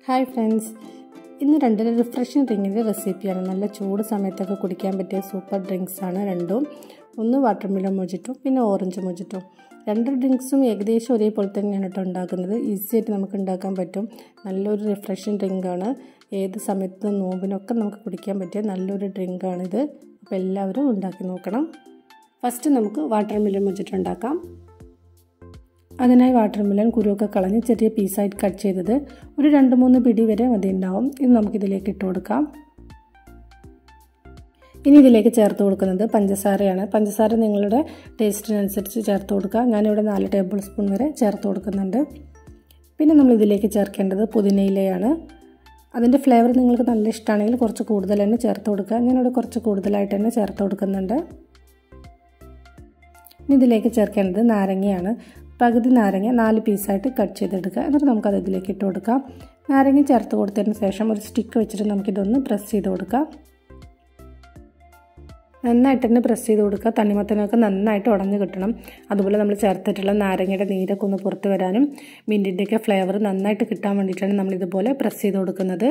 hi friends ഇന്ന് രണ്ടിന് refreshing ഡ്രിങ്കിൻ്റെ റെസിപ്പിയാണ് നല്ല ചൂട് സമയത്തൊക്കെ കുടിക്കാൻ പറ്റിയ സൂപ്പർ ഡ്രിങ്ക്സ് ആണ് രണ്ടും ഒന്ന് വാട്ടർ മിലൺ മൊജിറ്റും പിന്നെ ഓറഞ്ച് മൊജിറ്റും രണ്ട് ഡ്രിങ്ക്സും ഏകദേശം ഒരേപോലെ തന്നെയാണ് കേട്ടോ ഉണ്ടാക്കുന്നത് ഈസി ആയിട്ട് നമുക്ക് ഉണ്ടാക്കാൻ പറ്റും നല്ലൊരു റിഫ്രഷിംഗ് ഡ്രിങ്കാണ് ഏത് സമയത്തും നോമ്പിനൊക്കെ നമുക്ക് കുടിക്കാൻ പറ്റിയ നല്ലൊരു ഡ്രിങ്കാണിത് അപ്പോൾ എല്ലാവരും ഉണ്ടാക്കി നോക്കണം ഫസ്റ്റ് നമുക്ക് വാട്ടർ മിലൺ മൊജിറ്റ് ഉണ്ടാക്കാം അതിനായി വാട്ടർ മിലൺ കുരുവൊക്കെ കളഞ്ഞ് ചെറിയ പീസായിട്ട് കട്ട് ചെയ്തത് ഒരു രണ്ട് മൂന്ന് പിടി വരെ മതി ഉണ്ടാവും ഇത് നമുക്കിതിലേക്ക് ഇട്ട് കൊടുക്കാം ഇനി ഇതിലേക്ക് ചേർത്ത് കൊടുക്കുന്നത് പഞ്ചസാരയാണ് പഞ്ചസാര നിങ്ങളുടെ ടേസ്റ്റിനനുസരിച്ച് ചേർത്ത് കൊടുക്കുക ഞാനിവിടെ നാല് ടേബിൾ സ്പൂൺ വരെ ചേർത്ത് കൊടുക്കുന്നുണ്ട് പിന്നെ നമ്മൾ ഇതിലേക്ക് ചേർക്കേണ്ടത് പുതിനയിലയാണ് അതിൻ്റെ ഫ്ലേവർ നിങ്ങൾക്ക് നല്ല ഇഷ്ടമാണെങ്കിൽ കുറച്ച് കൂടുതൽ തന്നെ ചേർത്ത് കൊടുക്കുക ഞാനിവിടെ കുറച്ച് കൂടുതലായിട്ട് തന്നെ ചേർത്ത് കൊടുക്കുന്നുണ്ട് ഇനി ഇതിലേക്ക് ചേർക്കേണ്ടത് നാരങ്ങയാണ് പകുതി നാരങ്ങ നാല് പീസായിട്ട് കട്ട് ചെയ്തെടുക്കുക എന്നിട്ട് നമുക്കത് ഇതിലേക്ക് ഇട്ട് കൊടുക്കാം നാരങ്ങ ചേർത്ത് കൊടുത്തതിന് ശേഷം ഒരു സ്റ്റിക്ക് വെച്ചിട്ട് നമുക്കിതൊന്ന് പ്രസ് ചെയ്ത് കൊടുക്കാം നന്നായിട്ട് തന്നെ പ്രസ് ചെയ്ത് കൊടുക്കുക തണ്ണിമത്തനൊക്കെ നന്നായിട്ട് ഉടഞ്ഞ് കിട്ടണം അതുപോലെ നമ്മൾ ചേർത്തിട്ടുള്ള നാരങ്ങയുടെ നീരൊക്കെ ഒന്ന് പുറത്ത് വരാനും മിൻറ്റിൻ്റെയൊക്കെ ഫ്ലേവർ നന്നായിട്ട് കിട്ടാൻ വേണ്ടിയിട്ടാണ് നമ്മളിതുപോലെ പ്രസ് ചെയ്ത് കൊടുക്കുന്നത്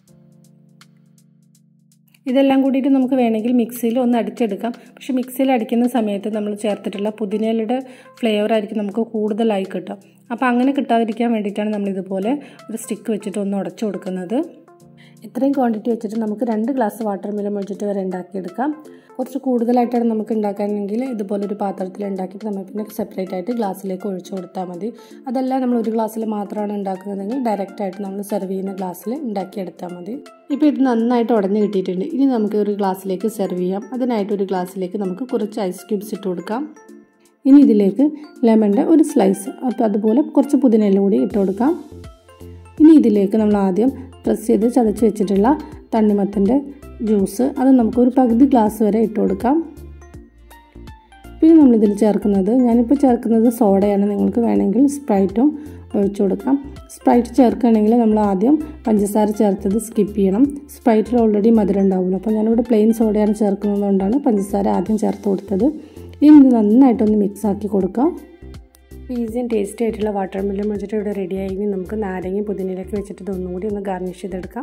ഇതെല്ലാം കൂടിയിട്ട് നമുക്ക് വേണമെങ്കിൽ മിക്സിയിൽ ഒന്ന് അടിച്ചെടുക്കാം പക്ഷെ മിക്സിയിൽ അടിക്കുന്ന സമയത്ത് നമ്മൾ ചേർത്തിട്ടുള്ള പുതിനയിലയുടെ ഫ്ലേവർ ആയിരിക്കും നമുക്ക് കൂടുതലായി കിട്ടും അപ്പോൾ അങ്ങനെ കിട്ടാതിരിക്കാൻ വേണ്ടിയിട്ടാണ് നമ്മളിതുപോലെ ഒരു സ്റ്റിക്ക് വെച്ചിട്ട് ഒന്ന് ഉടച്ചു കൊടുക്കുന്നത് ഇത്രയും ക്വാണ്ടിറ്റി വെച്ചിട്ട് നമുക്ക് രണ്ട് ഗ്ലാസ് വാട്ടർ മിലൻ ഒഴിച്ചിട്ട് വരെ ഉണ്ടാക്കിയെടുക്കാം കുറച്ച് കൂടുതലായിട്ടാണ് നമുക്ക് ഉണ്ടാക്കാനെങ്കിൽ ഇതുപോലെ ഒരു പാത്രത്തിൽ ഉണ്ടാക്കിയിട്ട് നമ്മൾ പിന്നെ സെപ്പറേറ്റ് ആയിട്ട് ഗ്ലാസ്സിലേക്ക് ഒഴിച്ചു കൊടുത്താൽ മതി അതല്ല നമ്മൾ ഒരു ഗ്ലാസ്സിൽ മാത്രമാണ് ഉണ്ടാക്കുന്നതെങ്കിൽ ഡയറക്റ്റ് ആയിട്ട് നമ്മൾ സെർവ് ചെയ്യുന്ന ഗ്ലാസ്സിൽ ഉണ്ടാക്കിയെടുത്താൽ മതി ഇപ്പോൾ ഇത് നന്നായിട്ട് ഉടഞ്ഞ് കിട്ടിയിട്ടുണ്ട് ഇനി നമുക്ക് ഒരു ഗ്ലാസ്സിലേക്ക് സെർവ് ചെയ്യാം അതിനായിട്ട് ഒരു ഗ്ലാസ്സിലേക്ക് നമുക്ക് കുറച്ച് ഐസ് ക്യൂബ്സ് ഇട്ട് കൊടുക്കാം ഇനി ഇതിലേക്ക് ലെമണിൻ്റെ ഒരു സ്ലൈസ് അപ്പോൾ അതുപോലെ കുറച്ച് പുതിനയില കൂടി ഇട്ട് കൊടുക്കാം ഇനി ഇതിലേക്ക് നമ്മൾ ആദ്യം പ്രസ് ചെയ്ത് ചതച്ച് വെച്ചിട്ടുള്ള തണ്ണിമത്തൻ്റെ ജ്യൂസ് അത് നമുക്ക് ഒരു പകുതി ഗ്ലാസ് വരെ ഇട്ട് കൊടുക്കാം പിന്നെ നമ്മളിതിൽ ചേർക്കുന്നത് ഞാനിപ്പോൾ ചേർക്കുന്നത് സോഡയാണ് നിങ്ങൾക്ക് വേണമെങ്കിൽ സ്പ്രൈറ്റും ഒഴിച്ചു കൊടുക്കാം സ്പ്രൈറ്റ് ചേർക്കുകയാണെങ്കിൽ നമ്മൾ ആദ്യം പഞ്ചസാര ചേർത്തത് സ്കിപ്പ് ചെയ്യണം സ്പ്രൈറ്റിൽ ഓൾറെഡി മധുരം ഉണ്ടാവില്ല അപ്പോൾ ഞാനിവിടെ പ്ലെയിൻ സോഡയാണ് ചേർക്കുന്നത് കൊണ്ടാണ് പഞ്ചസാര ആദ്യം ചേർത്ത് കൊടുത്തത് ഇനി ഇത് നന്നായിട്ടൊന്ന് മിക്സ് ആക്കി കൊടുക്കാം ഈസി ആൻഡ് ടേസ്റ്റി ആയിട്ടുള്ള വാട്ടർ മില്ലൻ വെച്ചിട്ട് ഇവിടെ റെഡി ആയി ഇനി നമുക്ക് നാരങ്ങയും പുതിനയിലൊക്കെ വെച്ചിട്ട് ഇതൊന്നും കൂടി ഒന്ന് ഗാർണിഷ് ചെയ്തെടുക്കാം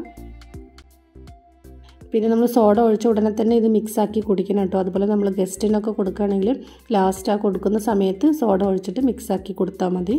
പിന്നെ നമ്മൾ സോഡ ഒഴിച്ച ഉടനെ തന്നെ ഇത് മിക്സ് ആക്കി കുടിക്കണം കേട്ടോ അതുപോലെ നമ്മൾ ഗസ്റ്റിനൊക്കെ കൊടുക്കുകയാണെങ്കിൽ ലാസ്റ്റ് ആ കൊടുക്കുന്ന സമയത്ത് സോഡ ഒഴിച്ചിട്ട് മിക്സ് ആക്കി കൊടുത്താൽ മതി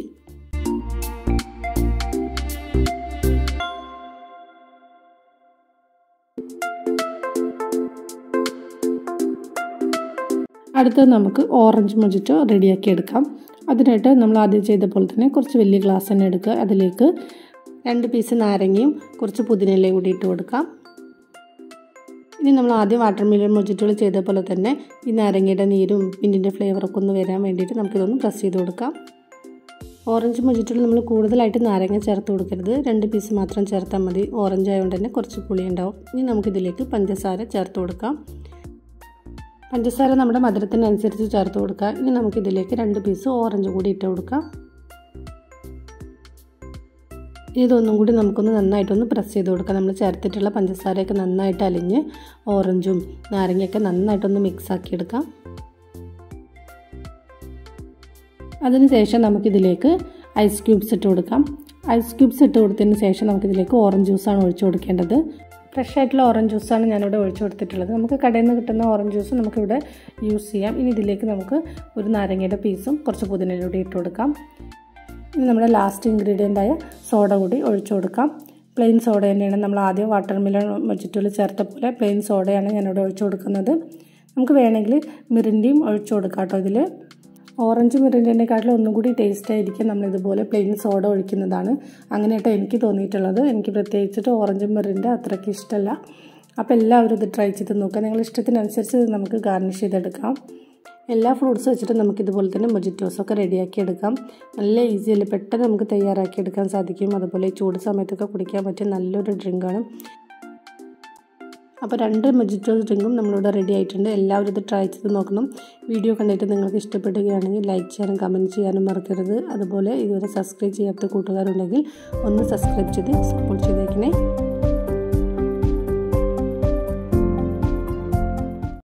അടുത്തത് നമുക്ക് ഓറഞ്ച് മൊജിറ്റോ റെഡിയാക്കി എടുക്കാം അതിനായിട്ട് നമ്മൾ ആദ്യം ചെയ്ത പോലെ തന്നെ കുറച്ച് വലിയ ഗ്ലാസ് തന്നെ എടുക്കുക അതിലേക്ക് രണ്ട് പീസ് നാരങ്ങയും കുറച്ച് പുതിനയിലയും കൂടി ഇട്ട് കൊടുക്കാം ഇനി നമ്മൾ ആദ്യം വാട്ടർ മിലൻ മൊജിറ്റുകൾ ചെയ്ത പോലെ തന്നെ ഈ നാരങ്ങയുടെ നീരും പിന്നിൻ്റെ ഫ്ലേവറൊക്കെ ഒന്ന് വരാൻ വേണ്ടിയിട്ട് നമുക്കിതൊന്ന് പ്രസ് ചെയ്ത് കൊടുക്കാം ഓറഞ്ച് മൊജിറ്റുകൾ നമ്മൾ കൂടുതലായിട്ട് നാരങ്ങ ചേർത്ത് കൊടുക്കരുത് രണ്ട് പീസ് മാത്രം ചേർത്താൽ മതി ഓറഞ്ച് ആയതുകൊണ്ട് തന്നെ കുറച്ച് പുളി ഉണ്ടാവും ഇനി നമുക്കിതിലേക്ക് പഞ്ചസാര ചേർത്ത് കൊടുക്കാം പഞ്ചസാര നമ്മുടെ മധുരത്തിനനുസരിച്ച് ചേർത്ത് കൊടുക്കുക ഇനി നമുക്കിതിലേക്ക് രണ്ട് പീസ് ഓറഞ്ച് കൂടി ഇട്ട് കൊടുക്കാം ഇതൊന്നും കൂടി നമുക്കൊന്ന് നന്നായിട്ടൊന്ന് പ്രസ് ചെയ്ത് കൊടുക്കാം നമ്മൾ ചേർത്തിട്ടുള്ള പഞ്ചസാരയൊക്കെ നന്നായിട്ട് അലിഞ്ഞ് ഓറഞ്ചും നാരങ്ങയൊക്കെ നന്നായിട്ടൊന്ന് മിക്സ് ആക്കി എടുക്കാം അതിനുശേഷം നമുക്കിതിലേക്ക് ഐസ് ക്യൂബ്സ് ഇട്ട് കൊടുക്കാം ഐസ് ക്യൂബ്സ് ഇട്ട് കൊടുത്തതിന് ശേഷം നമുക്കിതിലേക്ക് ഓറഞ്ച് ജ്യൂസാണ് ഒഴിച്ചു കൊടുക്കേണ്ടത് ഫ്രഷ് ആയിട്ടുള്ള ഓറഞ്ച് ജ്യൂസാണ് ഞാനിവിടെ ഒഴിച്ചു കൊടുത്തിട്ടുള്ളത് നമുക്ക് കടയിൽ നിന്ന് കിട്ടുന്ന ഓറഞ്ച് ജ്യൂസ് നമുക്കിവിടെ യൂസ് ചെയ്യാം ഇനി ഇതിലേക്ക് നമുക്ക് ഒരു നാരങ്ങയുടെ പീസും കുറച്ച് പുതിനയിലൂടെ ഇട്ട് കൊടുക്കാം ഇനി നമ്മുടെ ലാസ്റ്റ് ഇൻഗ്രീഡിയൻ്റായ സോഡ കൂടി ഒഴിച്ചു കൊടുക്കാം പ്ലെയിൻ സോഡ തന്നെയാണ് നമ്മൾ ആദ്യം വാട്ടർ മിലൺ വെജിറ്റബിൾ ചേർത്ത പോലെ പ്ലെയിൻ സോഡയാണ് ഞാനിവിടെ ഒഴിച്ചു കൊടുക്കുന്നത് നമുക്ക് വേണമെങ്കിൽ മിറിൻ്റെയും ഒഴിച്ചു കൊടുക്കാം കേട്ടോ ഇതിൽ ഓറഞ്ച് മിറിൻ്റെക്കാട്ടിലും ഒന്നും കൂടി ടേസ്റ്റ് ആയിരിക്കും നമ്മളിതുപോലെ പ്ലെയിൻ സോഡ ഒഴിക്കുന്നതാണ് അങ്ങനെയാട്ടോ എനിക്ക് തോന്നിയിട്ടുള്ളത് എനിക്ക് പ്രത്യേകിച്ചിട്ട് ഓറഞ്ച് മിറിൻ്റെ അത്രയ്ക്ക് ഇഷ്ടമല്ല അപ്പോൾ എല്ലാവരും ഇത് ട്രൈ ചെയ്ത് നോക്കുക നിങ്ങളുടെ ഇഷ്ടത്തിനനുസരിച്ച് ഇത് നമുക്ക് ഗാർണിഷ് ചെയ്തെടുക്കാം എല്ലാ ഫ്രൂട്ട്സ് വെച്ചിട്ട് നമുക്ക് ഇതുപോലെ തന്നെ മൊജിറ്റോസൊക്കെ റെഡിയാക്കി എടുക്കാം നല്ല ഈസിയല്ലേ പെട്ടെന്ന് നമുക്ക് തയ്യാറാക്കി എടുക്കാൻ സാധിക്കും അതുപോലെ ചൂട് സമയത്തൊക്കെ കുടിക്കാൻ പറ്റിയ നല്ലൊരു ഡ്രിങ്കാണ് അപ്പോൾ രണ്ട് മൊജിറ്റോസ് ഡ്രിങ്കും നമ്മളിവിടെ റെഡി ആയിട്ടുണ്ട് എല്ലാവരും ഇത് ട്രൈ ചെയ്ത് നോക്കണം വീഡിയോ കണ്ടിട്ട് നിങ്ങൾക്ക് ഇഷ്ടപ്പെടുകയാണെങ്കിൽ ലൈക്ക് ചെയ്യാനും കമൻറ്റ് ചെയ്യാനും മറക്കരുത് അതുപോലെ ഇതുവരെ സബ്സ്ക്രൈബ് ചെയ്യാത്ത കൂട്ടുകാരുണ്ടെങ്കിൽ ഒന്ന് സബ്സ്ക്രൈബ് ചെയ്ത് സപ്പോർട്ട് ചെയ്തേക്കണേ